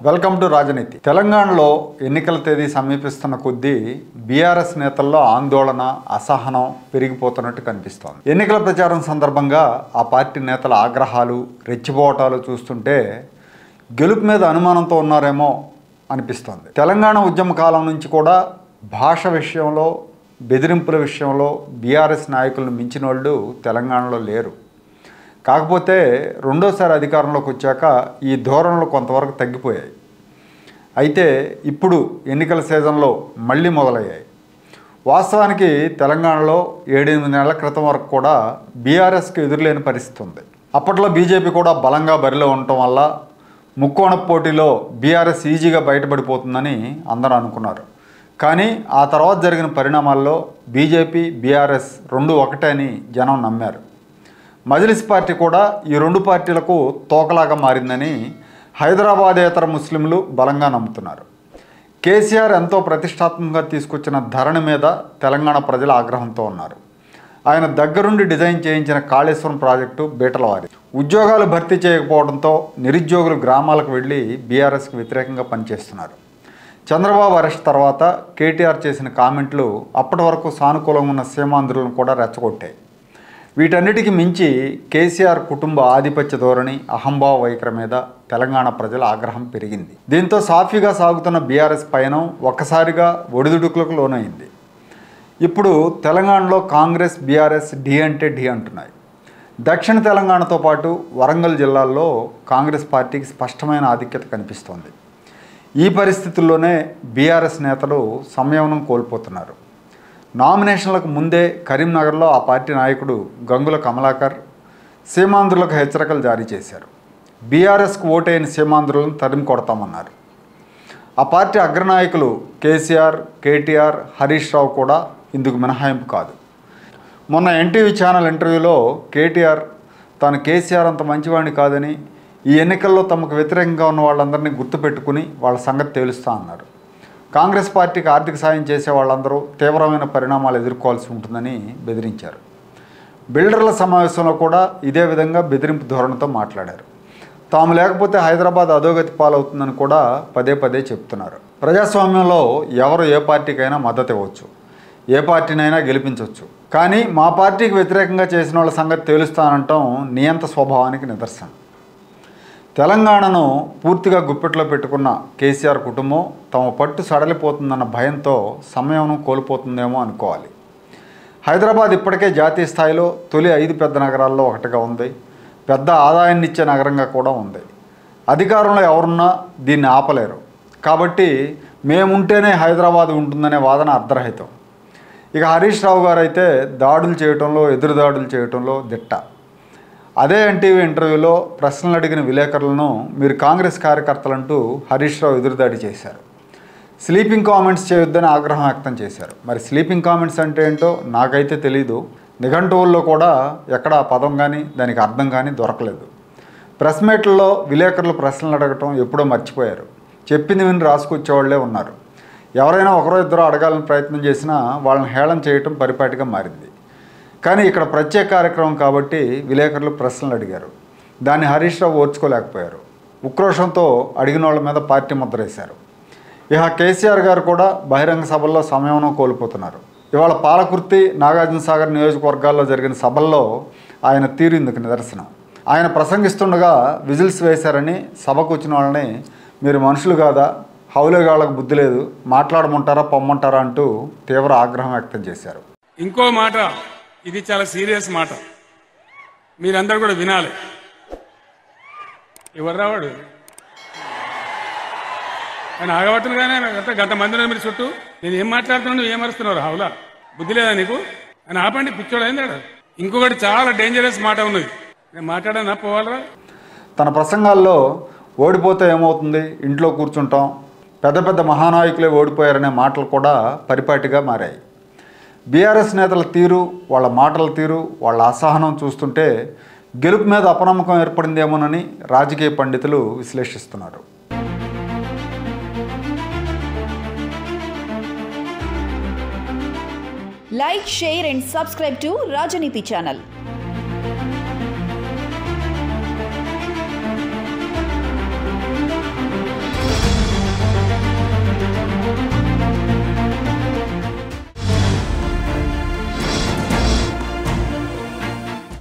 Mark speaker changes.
Speaker 1: Welcome to రాజనీతి తెలంగాణలో ఎన్నికల తేదీ సమీపిస్తున్న కొద్దీ బీఆర్ఎస్ నేతల్లో ఆందోళన అసహనం పెరిగిపోతున్నట్టు కనిపిస్తోంది ఎన్నికల ప్రచారం సందర్భంగా ఆ పార్టీ నేతల ఆగ్రహాలు రెచ్చిపోవటాలు చూస్తుంటే గెలుపు మీద అనుమానంతో ఉన్నారేమో అనిపిస్తోంది తెలంగాణ ఉద్యమ కాలం నుంచి కూడా భాష విషయంలో బెదిరింపుల విషయంలో బీఆర్ఎస్ నాయకులను మించిన వాళ్ళు తెలంగాణలో లేరు కాకపోతే రెండోసారి అధికారంలోకి వచ్చాక ఈ ధోరణులు కొంతవరకు తగ్గిపోయాయి అయితే ఇప్పుడు ఎన్నికల సీజన్లో మళ్ళీ మొదలయ్యాయి వాస్తవానికి తెలంగాణలో ఏడెనిమిది నెలల క్రితం వరకు కూడా బీఆర్ఎస్కి ఎదురులేని పరిస్థితి ఉంది అప్పట్లో బీజేపీ కూడా బలంగా బరిలో ఉండటం వల్ల ముక్కోణ పోటీలో బీఆర్ఎస్ ఈజీగా బయటపడిపోతుందని అందరూ అనుకున్నారు కానీ ఆ తర్వాత జరిగిన పరిణామాల్లో బీజేపీ బీఆర్ఎస్ రెండు ఒకటే అని జనం నమ్మారు మజ్లిస్ పార్టీ కూడా ఈ రెండు పార్టీలకు తోకలాగా మారిందని హైదరాబాదేతర ముస్లింలు బలంగా నమ్ముతున్నారు కేసీఆర్ ఎంతో ప్రతిష్టాత్మకంగా తీసుకొచ్చిన ధరణి మీద తెలంగాణ ప్రజలు ఆగ్రహంతో ఉన్నారు ఆయన దగ్గరుండి డిజైన్ చేయించిన కాళేశ్వరం ప్రాజెక్టు బీటలవారి ఉద్యోగాలు భర్తీ చేయకపోవడంతో నిరుద్యోగులు గ్రామాలకు వెళ్ళి బీఆర్ఎస్కి వ్యతిరేకంగా పనిచేస్తున్నారు చంద్రబాబు అరెస్ట్ తర్వాత కేటీఆర్ చేసిన కామెంట్లు అప్పటి వరకు సానుకూలంగా ఉన్న సీమాంధ్రులను కూడా రెచ్చగొట్టాయి వీటన్నిటికి మించి కేసీఆర్ కుటుంబ ఆధిపత్య ధోరణి అహంభావ వైఖరి మీద తెలంగాణ ప్రజల ఆగ్రహం పెరిగింది దీంతో సాఫీగా సాగుతున్న బీఆర్ఎస్ పయనం ఒక్కసారిగా ఒడిదుడుకులకు లోనైంది ఇప్పుడు తెలంగాణలో కాంగ్రెస్ బీఆర్ఎస్ డి అంటే డి అంటున్నాయి దక్షిణ తెలంగాణతో పాటు వరంగల్ జిల్లాల్లో కాంగ్రెస్ పార్టీకి స్పష్టమైన ఆధిక్యత కనిపిస్తోంది ఈ పరిస్థితుల్లోనే బీఆర్ఎస్ నేతలు సంయమనం కోల్పోతున్నారు నామినేషన్లకు ముందే కరీంనగర్లో ఆ పార్టీ నాయకుడు గంగుల కమలాకర్ సీమాంధ్రులకు హెచ్చరికలు జారీ చేశారు బీఆర్ఎస్కు ఓటైన సీమాంధ్రులను తరిమి కొడతామన్నారు ఆ పార్టీ అగ్రనాయకులు కేసీఆర్ కేటీఆర్ హరీష్ రావు కూడా ఇందుకు మినహాయింపు కాదు మొన్న ఎన్టీవీ ఛానల్ ఇంటర్వ్యూలో కేటీఆర్ తాను కేసీఆర్ అంత మంచివాడిని కాదని ఈ ఎన్నికల్లో తమకు వ్యతిరేకంగా ఉన్న వాళ్ళందరినీ గుర్తుపెట్టుకుని వాళ్ళ సంగతి తేలుస్తా అన్నారు కాంగ్రెస్ పార్టీకి ఆర్థిక సాయం చేసే వాళ్ళందరూ తీవ్రమైన పరిణామాలు ఎదుర్కోవాల్సి ఉంటుందని బెదిరించారు బిల్డర్ల సమావేశంలో కూడా ఇదే విధంగా బెదిరింపు ధోరణితో మాట్లాడారు తాము లేకపోతే హైదరాబాద్ అధోగతి పాలవుతుందని కూడా పదే పదే చెప్తున్నారు ప్రజాస్వామ్యంలో ఎవరు ఏ పార్టీకైనా మద్దతు ఇవ్వచ్చు ఏ పార్టీనైనా గెలిపించవచ్చు కానీ మా పార్టీకి వ్యతిరేకంగా చేసిన వాళ్ళ సంగతి తేలుస్తానంటాం నియంత స్వభావానికి నిదర్శనం తెలంగాణను పూర్తిగా గుప్పెట్లో పెట్టుకున్న కేసీఆర్ కుటుంబం తమ పట్టు సడలిపోతుందన్న భయంతో సమయం కోల్పోతుందేమో అనుకోవాలి హైదరాబాద్ ఇప్పటికే జాతీయ స్థాయిలో తొలి ఐదు పెద్ద నగరాల్లో ఒకటిగా ఉంది పెద్ద ఆదాయాన్ని ఇచ్చే నగరంగా కూడా ఉంది అధికారంలో ఎవరున్నా దీన్ని ఆపలేరు కాబట్టి మేముంటేనే హైదరాబాద్ ఉంటుందనే వాదన అర్ధరహితం ఇక హరీష్ రావు గారు అయితే దాడులు చేయటంలో ఎదురు దాడులు చేయటంలో దిట్ట అదే ఎన్టీవీ ఇంటర్వ్యూలో ప్రశ్నలు అడిగిన విలేకరులను మీరు కాంగ్రెస్ కార్యకర్తలంటూ హరీష్ రావు ఎదురుదాడి చేశారు స్లీపింగ్ కామెంట్స్ చేయొద్దని ఆగ్రహం వ్యక్తం చేశారు మరి స్లీపింగ్ కామెంట్స్ అంటే ఏంటో నాకైతే తెలీదు నిఘంటువుల్లో కూడా ఎక్కడ ఆ పదం కానీ దానికి అర్థం కానీ దొరకలేదు ప్రెస్ మీట్లలో విలేకరులు ప్రశ్నలు అడగటం ఎప్పుడో మర్చిపోయారు చెప్పింది విని రాసుకొచ్చేవాళ్లే ఉన్నారు ఎవరైనా ఒకరో ఇద్దరు అడగాలని ప్రయత్నం చేసినా వాళ్ళని హేళన చేయటం పరిపాటిగా మారింది కానీ ఇక్కడ ప్రత్యేక కార్యక్రమం కాబట్టి విలేకరులు ప్రశ్నలు అడిగారు దాన్ని హరీష్ రావు ఓర్చుకోలేకపోయారు ఉక్రోషంతో అడిగిన వాళ్ళ మీద పార్టీ ముద్ర వేశారు ఇక కేసీఆర్ గారు కూడా బహిరంగ సభల్లో సంయమనం కోల్పోతున్నారు ఇవాళ పాలకుర్తి నాగార్జున సాగర్ నియోజకవర్గాల్లో జరిగిన సభల్లో ఆయన తీరు ఇందుకు నిదర్శనం ఆయన ప్రసంగిస్తుండగా విజిల్స్ వేశారని సభకు వచ్చిన వాళ్ళని మీరు మనుషులు కాదా హౌలేగాళ్ళకు బుద్ధి లేదు మాట్లాడమంటారా పొమ్మంటారా అంటూ తీవ్ర ఆగ్రహం వ్యక్తం చేశారు
Speaker 2: ఇంకో మాట ఇది చాలా సీరియస్ మాట మీరందరూ కూడా వినాలి ఎవరు రావాడు ఆయన ఆగబట్టును కానీ అంత గంట మంది ఉన్నారు మీరు చుట్టూ నేను ఏం మాట్లాడుతున్నాను నువ్వు ఏం అరుస్తున్నావు హౌలా బుద్ధి లేదా నీకు ఆయన ఆపండి పిచ్చోడు అయిందాడు ఇంకొకటి చాలా డేంజరస్ మాట ఉన్నది నేను మాట్లాడాను పోవాలరా
Speaker 1: తన ప్రసంగాల్లో ఓడిపోతే ఏమవుతుంది ఇంట్లో కూర్చుంటాం పెద్ద పెద్ద మహానాయకులే ఓడిపోయారనే మాటలు కూడా పరిపాటిగా మారాయి బీఆర్ఎస్ నేతల తీరు వాళ్ళ మాటల తీరు వాళ్ళ అసహనం చూస్తుంటే గెలుపు మీద అపనమ్మకం ఏర్పడిందేమోనని రాజకీయ పండితులు విశ్లేషిస్తున్నారు
Speaker 3: Like, share, and subscribe to Rajaniti channel.